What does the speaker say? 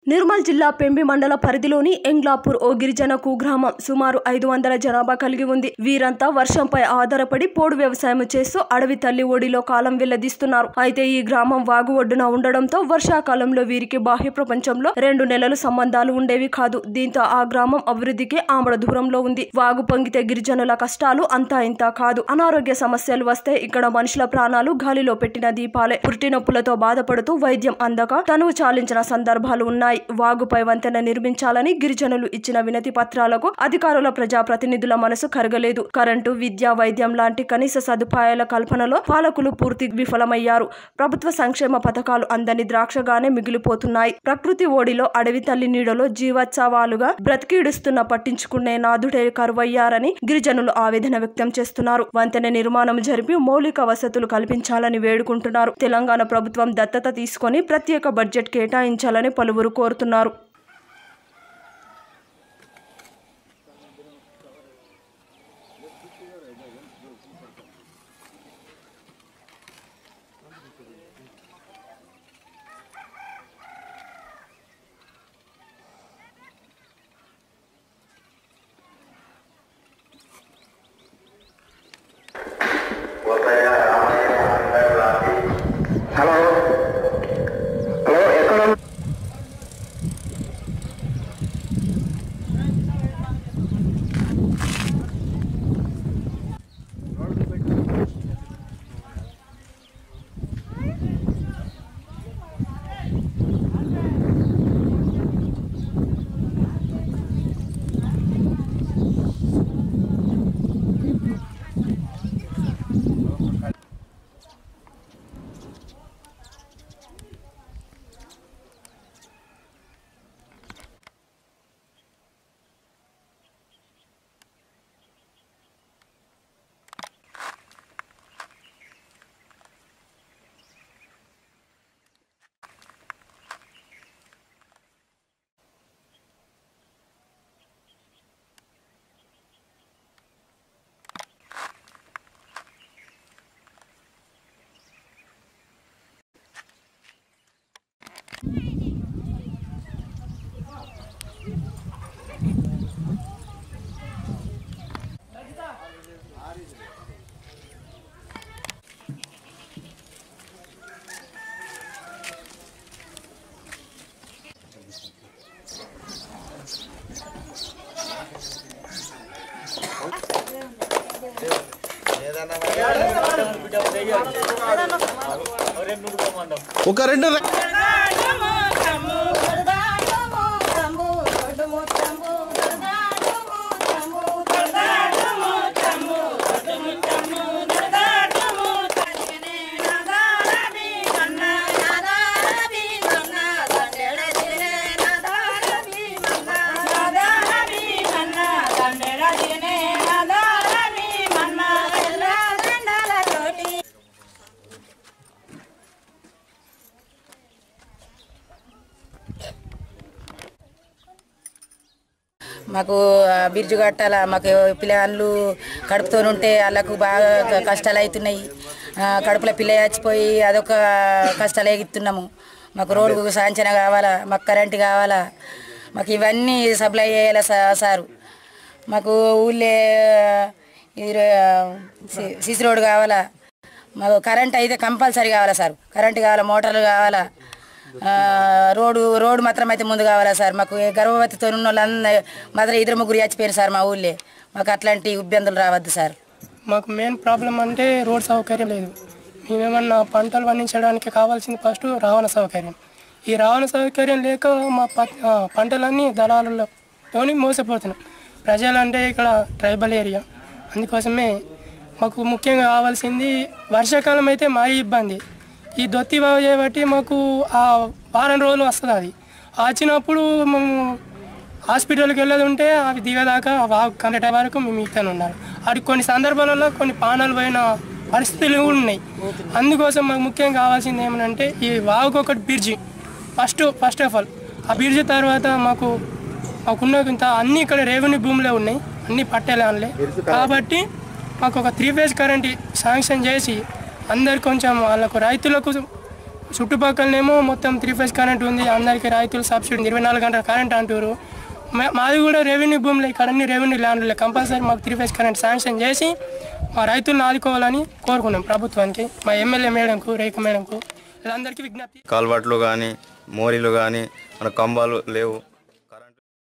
నిర్మల్ జిల్లా పెంబి మండల పరిధిలోని ఎంగ్లాపూర్ ఓ గిరిజన కుగ్రామం సుమారు ఐదు వందల జనాభా కలిగి ఉంది వీరంతా వర్షంపై ఆధారపడి పోడు వ్యవసాయం చేస్తూ అడవి తల్లి ఒడిలో కాలం వెల్లదీస్తున్నారు అయితే ఈ గ్రామం వాగు ఒడ్డున ఉండడంతో వర్షాకాలంలో వీరికి బాహ్య ప్రపంచంలో రెండు నెలలు సంబంధాలు ఉండేవి కాదు దీంతో ఆ గ్రామం అభివృద్ధికి ఆమడ దూరంలో ఉంది వాగు పొంగితే గిరిజనుల కష్టాలు అంతా ఇంతా కాదు అనారోగ్య సమస్యలు వస్తే ఇక్కడ మనుషుల ప్రాణాలు గాలిలో పెట్టిన దీపాలే పురిటి నొప్పులతో బాధపడుతూ వైద్యం అందక తనువు చాలించిన సందర్భాలు ఉన్నాయి వాగుపై వంతెన నిర్మించాలని గిరిజనులు ఇచ్చిన వినతి పత్రాలకు అధికారుల ప్రజాప్రతినిధుల మనసు కరగలేదు కరెంటు విద్య వైద్యం లాంటి కనీస సదుపాయాల కల్పనలో పాలకులు పూర్తి విఫలమయ్యారు ప్రభుత్వ సంక్షేమ పథకాలు అందని ద్రాక్షగానే మిగిలిపోతున్నాయి ప్రకృతి ఓడిలో అడవి తల్లి నీడలో జీవోత్సవాలుగా బ్రతికిడుస్తున్న పట్టించుకునే నాదుడే కరువయ్యారని గిరిజనులు ఆవేదన వ్యక్తం చేస్తున్నారు వంతెన నిర్మాణం జరిపి మౌలిక వసతులు కల్పించాలని వేడుకుంటున్నారు తెలంగాణ ప్రభుత్వం దత్తత తీసుకొని ప్రత్యేక బడ్జెట్ కేటాయించాలని పలువురు కోరుతున్నారు హలో హలో ఎక్కడ ఉన్నా- ఒక రెండు ర- మాకు ఆ, బిర్జు కట్టాల మాకు పిల్లగాళ్ళు కడుపుతో ఉంటే వాళ్ళకు బాగా క- కష్టాలు అవుతున్నాయి ఆ, కడుపులో పిల్ల చచ్చిపోయి అదొక కష్టాలు ఎగుతున్నాము మాకు రోడ్డు సాంచన కావాలా మాకు కరెంటు కావాలా మాకు ఇవన్నీ సప్లై చేయాలి సా- సారు మాకు ఊళ్ళే ఇది సి- సిసి రోడ్డు కావాలా మాకు కరెంట్ అయితే కంపల్సరీ కావాలా సార్ కరెంట్ కావాలా మోటార్లు కావాలా ఆ, రోడ్డు రోడ్డు మాత్రం అయితే ముందు కావాలా సార్ మాకు ఏ గర్భవతితో ఉన్న వాళ్ళందరూ మాత్రం ఇద్దరు ముగ్గురు చచ్చిపోయారు సార్ మా ఊళ్ళే మాకు అట్లాంటి ఇబ్బందులు రావద్దు సార్ మాకు మెయిన్ ప్రాబ్లం అంటే రోడ్ సౌకర్యం లేదు మేమేమన్నా పంటలు పండించడానికి కావాల్సింది ఫస్ట్ రవాణా సౌకర్యం ఈ రవాణా సౌకర్యం లేక మా ప- ఆ, పంటలన్నీ దళారులతోని మోసపోతున్నాం ప్రజలంటే ఇక్కడ ట్రైబల్ ఏరియా అందుకోసమే మాకు ముఖ్యంగా కావాల్సింది వర్షాకాలం అయితే మరీ ఇబ్బంది ఈ దొత్తి బాగు చేయబట్టి మాకు ఆ వారం రోజులు వస్తుంది అది వచ్చినప్పుడు మేము హాస్పిటల్కి వెళ్ళేది ఉంటే అవి దిగదాకా వాగు కంప్లీట్ అయ్యే వరకు మేము ఇక్కనే ఉండాలి అది కొన్ని సందర్భాలలో కొన్ని పానాలు పోయిన పరిస్థితులు కూడా ఉన్నాయి అందుకోసం మాకు ముఖ్యంగా కావాల్సింది ఏమనంటే ఈ వాగుకు ఒకటి bridge first first of all ఆ బ్రిడ్జి తర్వాత మాకు మాకున్న ఇంత అన్ని ఇక్కడ రెవెన్యూ భూములే ఉన్నాయి అన్ని పట్టేలాన్లే కాబట్టి మాకు ఒక త్రీ ఫేజ్ కరెంట్ శాంక్షన్ చేసి అందరు కొంచెం వాళ్ళకు రైతులకు చుట్టుపక్కలనేమో మొత్తం త్రీ ఫేజ్ కరెంట్ ఉంది అందరికీ రైతులు సబ్సిడీ ఇరవై నాలుగు గంటల కరెంట్ అంటారు మా- మాది కూడా రెవెన్యూ భూములు ఇక్కడ అన్ని రెవెన్యూ ల్యాండ్లే కంపల్సరీ మాకు త్రీ ఫేజ్ కరెంట్ శాంక్షన్ చేసి మా రైతులను ఆదుకోవాలని కోరుకున్నాం ప్రభుత్వానికి మా ఎమ్మెల్యే మేడంకు రేకు మేడంకు వీళ్ళందరికీ విజ్ఞప్తి కాల్వట్లు కానీ మోరీలు కానీ మన కంబాలు లేవు